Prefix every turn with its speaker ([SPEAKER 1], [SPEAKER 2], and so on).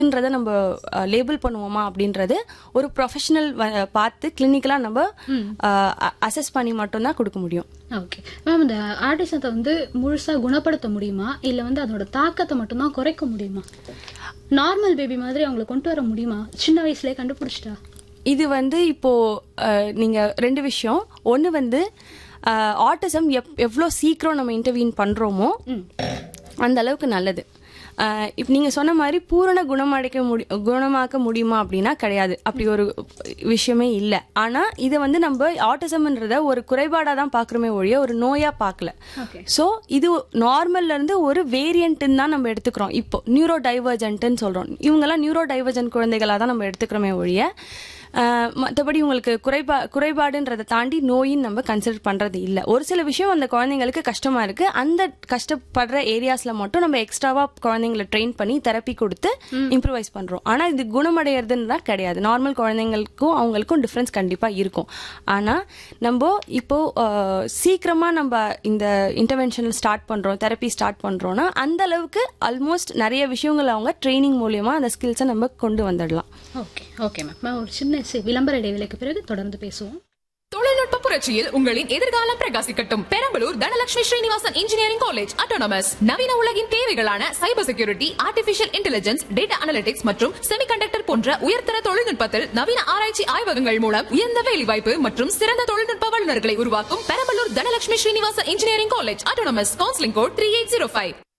[SPEAKER 1] ன்றதை நம்ம லேபிள் பண்ணுவோமா அப்படின்றது ஒரு ப்ரொஃபஷனல் பார்த்து கிளினிக்கலாக நம்ம அசஸ் பண்ணி மட்டும்தான் கொடுக்க முடியும்
[SPEAKER 2] ஓகே மேம் இந்த ஆர்டிசத்தை வந்து முழுசா குணப்படுத்த முடியுமா இல்ல வந்து அதோட தாக்கத்தை மட்டும்தான் குறைக்க முடியுமா நார்மல் பேபி மாதிரி அவங்களை கொண்டு வர முடியுமா சின்ன வயசுலயே கண்டுபிடிச்சிட்டா
[SPEAKER 1] இது வந்து இப்போ அஹ், நீங்க ரெண்டு விஷயம் ஒன்று வந்து ஆட்டிசம் எப் எவ்வளோ சீக்கிரம் நம்ம இன்டர்வியூன் பண்றோமோ அந்த அளவுக்கு நல்லது அஹ், இப்ப நீங்க சொன்ன மாதிரி பூரண குணமடைக்க முடி குணமாக்க முடியுமா அப்படின்னா கிடையாது அப்படி ஒரு விஷயமே இல்லை ஆனா இதை வந்து நம்ம ஆட்டிசம்ன்றத ஒரு குறைபாடா தான் பார்க்குறோமே ஒழிய ஒரு நோயா பார்க்கல
[SPEAKER 2] ஓகே
[SPEAKER 1] ஸோ இது நார்மல்ல இருந்து ஒரு வேரியன்ட்னு தான் நம்ம எடுத்துக்கிறோம் இப்போ நியூரோ டைவர்ஜென்ட்னு சொல்றோம் இவங்கெல்லாம் நியூரோ டைவர்ஜென்ட் குழந்தைகளா தான் நம்ம எடுத்துக்கிறோமே ஒழிய ஆஹ், மத்தபடி உங்களுக்கு குறைபா குறைபாடுன்றதை தாண்டி நோயின்னு நம்ம கன்சிடர் பண்றது இல்லை ஒரு சில விஷயம் அந்த குழந்தைங்களுக்கு கஷ்டமா இருக்கு அந்த கஷ்டப்படுற ஏரியாஸ்ல மட்டும் நம்ம எக்ஸ்ட்ராவா குழந்தைங்களை ட்ரெயின் பண்ணி தெரப்பி கொடுத்து இம்ப்ரூவைஸ் பண்றோம் ஆனா இது குணமடைகிறதுன்னு கிடையாது நார்மல் குழந்தைங்களுக்கும் அவங்களுக்கும் டிஃப்ரென்ஸ் கண்டிப்பா இருக்கும் ஆனா நம்ம இப்போ ஆஹ், சீக்கிரமா நம்ம இந்த இன்டர்வென்ஷன் ஸ்டார்ட் பண்றோம் தெரப்பி ஸ்டார்ட் பண்றோம்னா அந்த அளவுக்கு ஆல்மோஸ்ட் நிறைய விஷயங்கள் அவங்க ட்ரைனிங் மூலியமா அந்த ஸ்கில்ஸை நம்ம கொண்டு வந்துடலாம்
[SPEAKER 2] ஓகே ஓகே மேம் மேம் ஒரு சின்ன சி- விளம்பர இடைவேளைக்கு பிறகு தொடர்ந்து பேசுவோம்
[SPEAKER 3] தொழில்நுட்ப புரட்சியில் உங்களின் எதிர்காலம் பிரகாசிக்கட்டும் Perambalur Dhanalakshmi Srinivasan engineering college autonomous நவீன உலகின் தேவைகளான cyber security artificial intelligence data analytics மற்றும் செமிகண்டக்டர் போன்ற உயர்தர தொழில்நுட்பத்தில் நவீன ஆராய்ச்சி ஆய்வகங்கள் மூலம் உயர்ந்த வேலைவாய்ப்பு மற்றும் சிறந்த தொழில்நுட்ப வல்லுநர்களை உருவாக்கும் Perambalur Dhanalakshmi Srinivasan engineering college autonomous counselling code three eight zero five